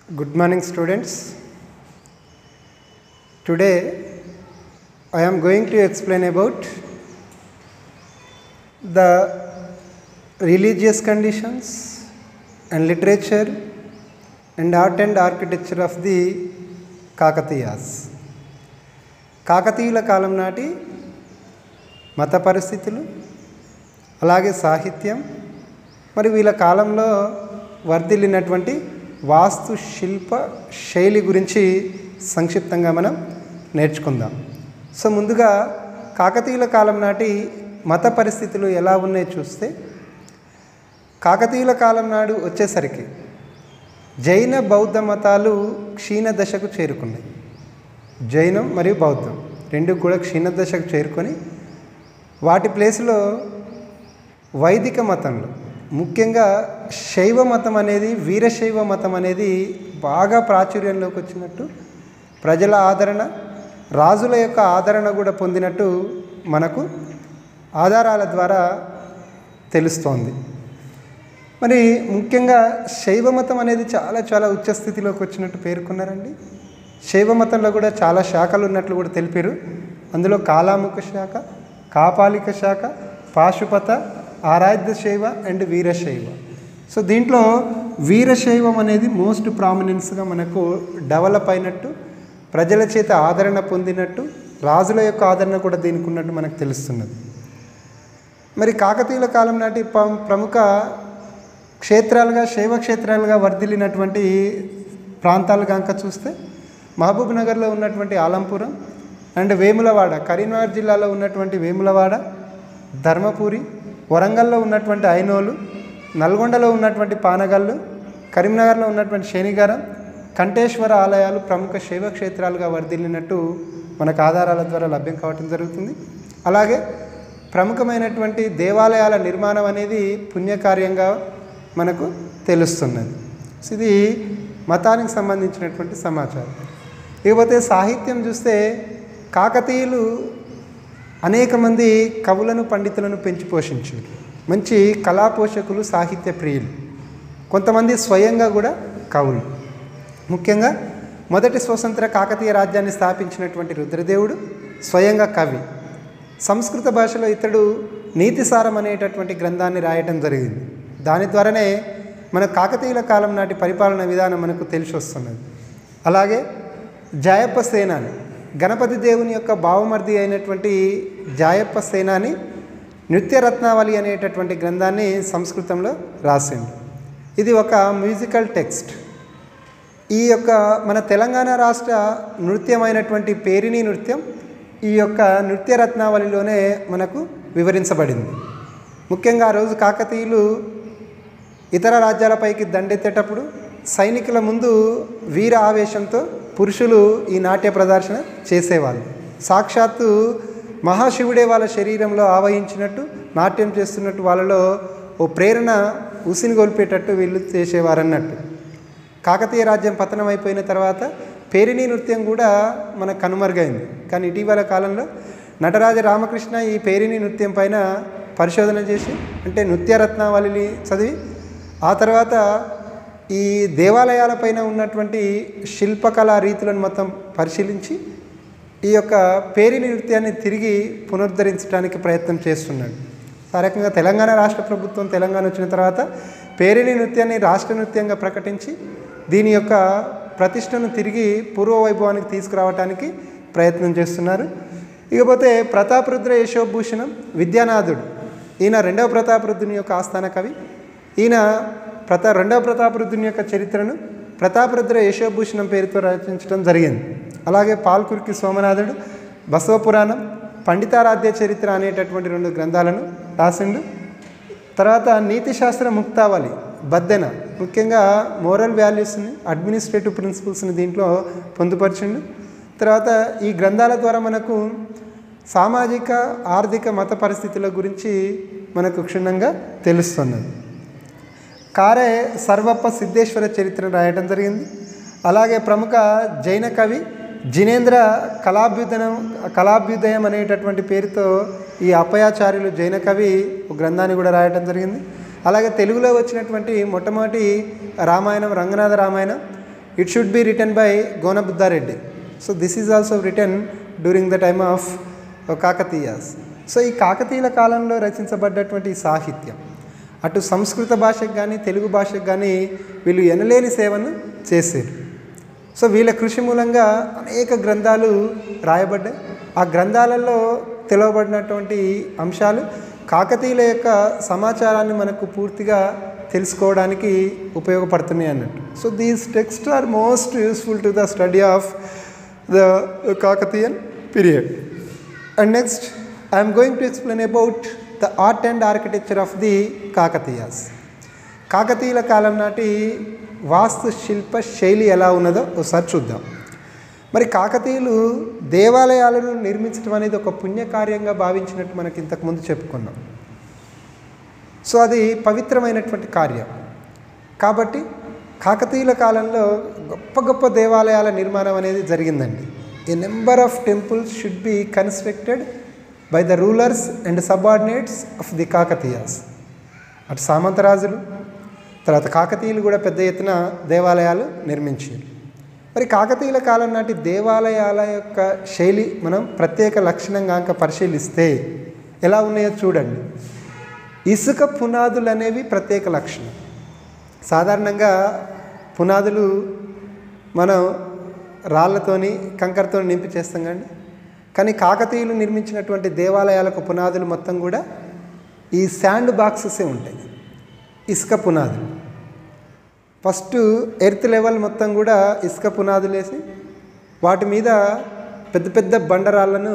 Good morning, students. Today I am going to explain about the religious conditions and literature and art and architecture of the Kakatiyas కాకతీయుల కాలం నాటి మత పరిస్థితులు అలాగే సాహిత్యం మరి వీళ్ళ కాలంలో వర్ధిల్లినటువంటి వాస్తు శిల్ప శైలి గురించి సంక్షిప్తంగా మనం నేర్చుకుందాం సో ముందుగా కాకతీయుల కాలం నాటి మత పరిస్థితులు ఎలా ఉన్నాయో చూస్తే కాకతీయుల కాలం నాడు వచ్చేసరికి జైన బౌద్ధ మతాలు క్షీణ దశకు చేరుకున్నాయి జైనం మరియు బౌద్ధం రెండు కూడా క్షీణ దశకు చేరుకొని వాటి ప్లేస్లో వైదిక మతంలో ముఖ్యంగా శైవ మతం అనేది వీరశైవ మతం అనేది బాగా ప్రాచుర్యంలోకి వచ్చినట్టు ప్రజల ఆదరణ రాజుల యొక్క ఆదరణ కూడా పొందినట్టు మనకు ఆధారాల ద్వారా తెలుస్తోంది మరి ముఖ్యంగా శైవ మతం అనేది చాలా చాలా ఉచ్చస్థితిలోకి వచ్చినట్టు పేర్కొన్నారండి శైవ మతంలో కూడా చాలా శాఖలు ఉన్నట్లు కూడా తెలిపారు అందులో కాలాముఖ శాఖ కాపాలిక శాఖ పాశుపత ఆరాధ్య శైవ అండ్ వీరశైవ సో దీంట్లో వీరశైవం అనేది మోస్ట్ ప్రామినెన్స్గా మనకు డెవలప్ అయినట్టు ప్రజల చేత ఆదరణ పొందినట్టు రాజుల యొక్క ఆదరణ కూడా దీనికి ఉన్నట్టు మనకు తెలుస్తున్నది మరి కాకతీయుల కాలం నాటి ప్ర- ప్రముఖ క్షేత్రాలుగా శైవ క్షేత్రాలుగా వర్ధిల్లినటువంటి ప్రాంతాలు కనుక చూస్తే మహబూబ్ నగర్లో ఉన్నటువంటి ఆలంపురం అండ్ వేములవాడ కరీంనగర్ జిల్లాలో ఉన్నటువంటి వేములవాడ ధర్మపురి వరంగల్లో ఉన్నటువంటి ఐనోలు నల్గొండలో ఉన్నటువంటి పానగల్లు కరీంనగర్లో ఉన్నటువంటి శనిగారం కంఠేశ్వర ఆలయాలు ప్రముఖ శైవ క్షేత్రాలుగా వర్ధిల్లినట్టు మనకు ఆధారాల ద్వారా లభ్యం కావటం జరుగుతుంది అలాగే ప్రముఖమైనటువంటి దేవాలయాల నిర్మాణం అనేది పుణ్యకార్యంగా మనకు తెలుస్తున్నది సో ఇది మతానికి సంబంధించినటువంటి సమాచారం ఇకపోతే సాహిత్యం చూస్తే కాకతీయులు అనేక మంది కవులను పండితులను పెంచి పోషించారు మంచి కళా పోషకులు సాహిత్య ప్రియులు కొంతమంది స్వయంగా కూడా కవులు ముఖ్యంగా మొదటి స్వతంత్ర కాకతీయ రాజ్యాన్ని స్థాపించినటువంటి రుద్రదేవుడు స్వయంగా కవి సంస్కృత భాషలో ఇతడు నీతిసారం అనేటటువంటి గ్రంథాన్ని రాయటం జరిగింది దాని ద్వారానే మన కాకతీయుల కాలం నాటి పరిపాలన విధానం మనకు తెలిసి వస్తున్నది అలాగే జాయప్ప సేనాని గణపతి దేవుని యొక్క భావమర్ది అయినటువంటి జాయప్ప సేనాని నృత్యరత్నావళి అనేటటువంటి గ్రంథాన్ని సంస్కృతంలో రాసిండు ఇది ఒక మ్యూజికల్ టెక్స్ట్ ఈ యొక్క మన తెలంగాణ రాష్ట్ర నృత్యమైనటువంటి పేరిణి నృత్యం ఈ యొక్క నృత్య రత్నావళిలోనే మనకు వివరించబడింది ముఖ్యంగా ఆ రోజు కాకతీయులు ఇతర రాజ్యాలపైకి దండెత్తేటప్పుడు సైనికుల ముందు వీర ఆవేశంతో పురుషులు ఈ నాట్య ప్రదర్శన చేసేవాళ్ళు సాక్షాత్తు మహాశివుడే వాళ్ళ శరీరంలో ఆవహించినట్టు నాట్యం చేస్తున్నట్టు వాళ్ళలో ఓ ప్రేరణ ఉసిని గొల్పేటట్టు వీళ్ళు చేసేవారన్నట్టు కాకతీయ రాజ్యం పతనం అయిపోయిన తర్వాత పేరిణి నృత్యం కూడా మనకు కనుమరుగైంది కానీ ఇటీవల కాలంలో నటరాజ రామకృష్ణ ఈ పేరిణి నృత్యం పైన పరిశోధన చేసి అంటే నృత్యరత్నావళిని చదివి ఆ తర్వాత ఈ దేవాలయాలపైన ఉన్నటువంటి శిల్పకళా రీతులను మొత్తం పరిశీలించి ఈ యొక్క పేరిణి నృత్యాన్ని తిరిగి పునరుద్ధరించడానికి ప్రయత్నం చేస్తున్నాడు ఆ రకంగా తెలంగాణ రాష్ట్ర ప్రభుత్వం తెలంగాణ వచ్చిన తర్వాత పేరిణి నృత్యాన్ని రాష్ట్ర నృత్యంగా ప్రకటించి దీని యొక్క ప్రతిష్టను తిరిగి పూర్వ వైభవానికి తీసుకురావడానికి ప్రయత్నం చేస్తున్నారు ఇకపోతే ప్రతాపరుద్ర యశోభూషణం విద్యానాథుడు ఈయన రెండవ ప్రతాపరుద్రుని యొక్క ఆస్థాన కవి ఈయన ప్రతా రెండవ ప్రతాపరుద్రుని యొక్క చరిత్రను ప్రతాపరుద్ర యశోభూషణం పేరుతో రచించడం జరిగింది అలాగే పాల్కురికి సోమనాథుడు బసవపురాణం పండితారాధ్య చరిత్ర అనేటటువంటి రెండు గ్రంథాలను రాసిండు తర్వాత నీతిశాస్త్ర ముక్తావళి బద్దెన ముఖ్యంగా మోరల్ వాల్యూస్ని అడ్మినిస్ట్రేటివ్ ప్రిన్సిపల్స్ని దీంట్లో పొందుపరిచిండు తర్వాత ఈ గ్రంథాల ద్వారా మనకు సామాజిక ఆర్థిక మత పరిస్థితుల గురించి మనకు క్షుణ్ణంగా తెలుస్తున్నది కారే సర్వప్ప సిద్ధేశ్వర చరిత్రను రాయడం జరిగింది అలాగే ప్రముఖ జైన కవి జినేంద్ర కళాభ్యుదయం కళాభ్యుదయం అనేటటువంటి పేరుతో ఈ అప్పయాచార్యులు జైన కవి ఒక గ్రంథాన్ని కూడా రాయడం జరిగింది అలాగే తెలుగులో వచ్చినటువంటి మొట్టమొదటి Ramayanam Ranganatha Ramayanam it should be written by Gonabuddha Reddy. So this is also written during the time of uh, Kakatiyas. So ఈ కాకతీయుల కాలంలో రచించబడ్డటువంటి ఈ సాహిత్యం అటు సంస్కృత భాషకు కానీ తెలుగు భాషకు కానీ వీళ్ళు ఎనలేని సేవను చేశారు సో వీళ్ళ కృషి మూలంగా అనేక గ్రంథాలు రాయబడ్డాయి ఆ గ్రంథాలలో తెలవబడినటువంటి అంశాలు కాకతీయుల యొక్క సమాచారాన్ని మనకు పూర్తిగా తెలుసుకోవడానికి ఉపయోగపడుతున్నాయి అన్నట్టు so these texts are most useful to the study of the Kakatiyan period and next I'm going to explain about the art and architecture of the Kakatiyas కాకతీయుల కాలం నాటి వాస్తు శిల్ప శైలి ఎలా ఉన్నదో ఒకసారి చూద్దాం మరి కాకతీయులు దేవాలయాలను నిర్మించడం అనేది ఒక పుణ్యకార్యంగా భావించినట్టు మనకి ఇంతకుముందు చెప్పుకున్నాం సో అది పవిత్రమైనటువంటి కార్యం కాబట్టి కాకతీయుల కాలంలో గొప్ప గొప్ప దేవాలయాల నిర్మాణం అనేది జరిగిందండి a number of temples should be constructed by the rulers and subordinates of the Kakatiyas అటు సామంతరాజులు తర్వాత కాకతీయులు కూడా పెద్ద ఎత్తున దేవాలయాలు నిర్మించారు మరి కాకతీయుల కాలం నాటి దేవాలయాల యొక్క శైలి మనం ప్రత్యేక లక్షణంగా అంక పరిశీలిస్తే ఎలా ఉన్నాయో చూడండి ఇసుక పునాదులు అనేవి ప్రత్యేక లక్షణం సాధారణంగా పునాదులు మనం రాళ్ళతోని కంకరతో నింపి చేస్తాం కండి కానీ కాకతీయులు నిర్మించినటువంటి దేవాలయాలకు పునాదులు మొత్తం కూడా ఈ శాండ్ బాక్సెసే ఉంటాయి ఇసుక పునాదులు ఫస్ట్ ఎర్త్ లెవెల్ మొత్తం కూడా ఇసుక పునాదులు వేసి వాటి మీద పెద్ద పెద్ద బండరాళ్ళను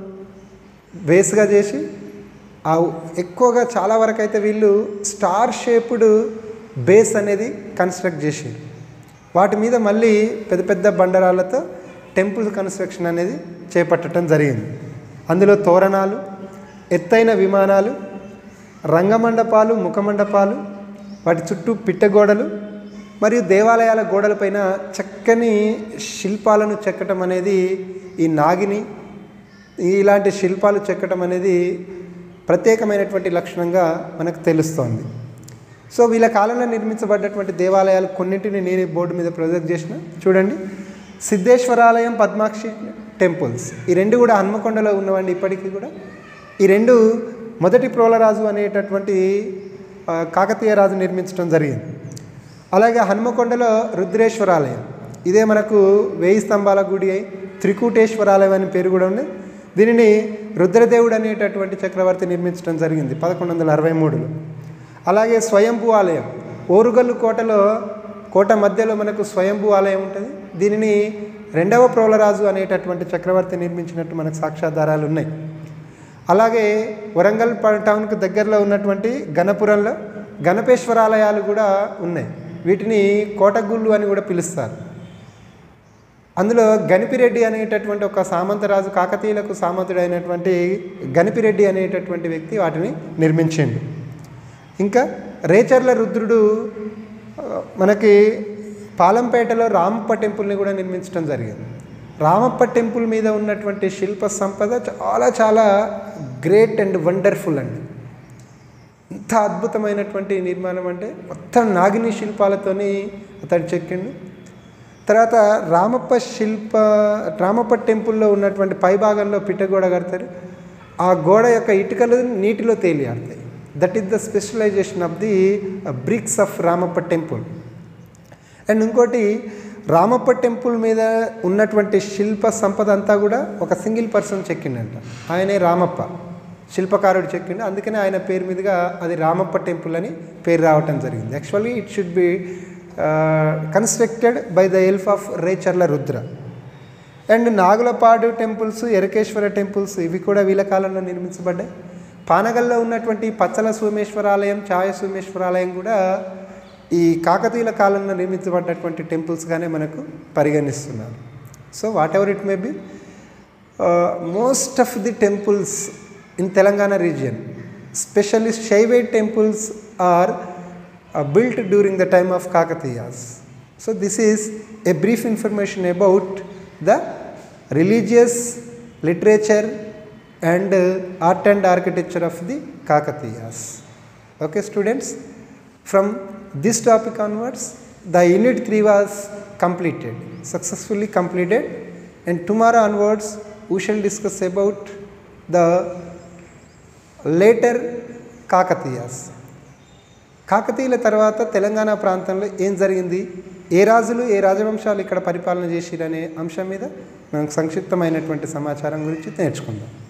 బేస్గా చేసి ఆ ఎక్కువగా చాలా వరకు అయితే వీళ్ళు స్టార్ షేప్డ్ బేస్ అనేది కన్స్ట్రక్ట్ చేసారు వాటి మీద మళ్ళీ పెద్ద పెద్ద బండరాళ్ళతో టెంపుల్ కన్స్ట్రక్షన్ అనేది చేపట్టడం జరిగింది అందులో తోరణాలు ఎత్తైన విమానాలు రంగమండపాలు ముఖమండపాలు వాటి చుట్టూ పిట్టగోడలు మరియు దేవాలయాల గోడలపైన చక్కని శిల్పాలను చెక్కటం అనేది ఈ నాగిని ఇలాంటి శిల్పాలు చెక్కటం అనేది ప్రత్యేకమైనటువంటి లక్షణంగా మనకు తెలుస్తోంది సో వీళ్ళ కాలంలో నిర్మించబడ్డటువంటి దేవాలయాలు కొన్నింటిని నేను ఈ బోర్డు మీద ప్రొజెక్ట్ చేసిన చూడండి సిద్ధేశ్వరాలయం పద్మాక్షి టెంపుల్స్ ఈ రెండు కూడా హన్మకొండలో ఉన్నవండి ఇప్పటికీ కూడా ఈ రెండు మొదటి ప్రోలరాజు అనేటటువంటి ఆ, కాకతీయ రాజు నిర్మించడం జరిగింది అలాగే హన్మకొండలో రుద్రేశ్వరాలయం ఇదే మనకు వేయి స్తంభాల గుడి అయి త్రికూటేశ్వరాలయం అని పేరు కూడా ఉంది దీనిని రుద్రదేవుడు అనేటటువంటి చక్రవర్తి నిర్మించడం జరిగింది పదకొండు వందల అరవై మూడులో అలాగే స్వయంభూ ఆలయం ఓరుగల్లు కోటలో కోట మధ్యలో మనకు స్వయంభూ ఆలయం ఉంటుంది దీనిని రెండవ ప్రోలరాజు అనేటటువంటి చక్రవర్తి నిర్మించినట్టు మనకు సాక్ష్యాధారాలు ఉన్నాయి అలాగే వరంగల్ ప- టౌన్కు దగ్గరలో ఉన్నటువంటి గణపురంలో గణపేశ్వరాలయాలు కూడా ఉన్నాయి వీటిని కోటగుళ్ళు అని కూడా పిలుస్తారు అందులో గణిపిరెడ్డి అనేటటువంటి ఒక సామంతరాజు కాకతీయులకు సామంతుడైనటువంటి గణిపిరెడ్డి అనేటటువంటి వ్యక్తి వాటిని నిర్మించిండు ఇంకా రేచర్ల రుద్రుడు ఆ, మనకి పాలంపేటలో రామప్ప టెంపుల్ని కూడా నిర్మించడం జరిగింది రామప్ప టెంపుల్ మీద ఉన్నటువంటి శిల్ప సంపద చాలా చాలా గ్రేట్ అండ్ వండర్ఫుల్ అండి ఇంత అద్భుతమైనటువంటి నిర్మాణం అంటే మొత్తం నాగిని శిల్పాలతోని అతడు చెక్కిండు తర్వాత రామప్ప శిల్ప రామప్ప టెంపుల్లో ఉన్నటువంటి పై భాగంలో పిట్టగోడ కడతారు ఆ గోడ యొక్క ఇటుకలు నీటిలో తేలియాడతాయి that is the specialization of the bricks of Ramappa temple అండ్ ఇంకోటి రామప్ప టెంపుల్ మీద ఉన్నటువంటి శిల్ప సంపద అంతా కూడా ఒక సింగిల్ పర్సన్ చెక్కిండంట ఆయనే రామప్ప శిల్పకారుడు చెక్కిండు అందుకనే ఆయన పేరు మీదుగా అది రామప్ప టెంపుల్ అని పేరు రావటం జరిగింది actually it should be constructed by the help of Recharla Rudra and Nagulapadu temples Erakeshwara temples ఇవి కూడా వీళ్ళ కాలంలో నిర్మించబడ్డాయి పానగల్లో ఉన్నటువంటి పచ్చల సోమేశ్వరాలయం ఛాయ సోమేశ్వరాలయం కూడా ఈ కాకతీయుల కాలంలో నిర్మించబడ్డటువంటి టెంపుల్స్గానే మనకు పరిగణిస్తున్నారు so whatever it may be most of the temples in Telangana region specially Shaivite temples are built during the time of Kakatiyas. So this is a brief information about the religious literature and uh, art and architecture of the Kakatiyas. Okay students, from this topic onwards the unit 3 was completed successfully completed and tomorrow onwards we shall discuss about the later Kakatiyas కాకతీయుల తర్వాత తెలంగాణ ప్రాంతంలో ఏం జరిగింది ఏ రాజులు ఏ రాజవంశాలు ఇక్కడ పరిపాలన చేసిరనే అంశం మీద మనం సంక్షిప్తమైనటువంటి సమాచారం గురించి నేర్చుకుందాం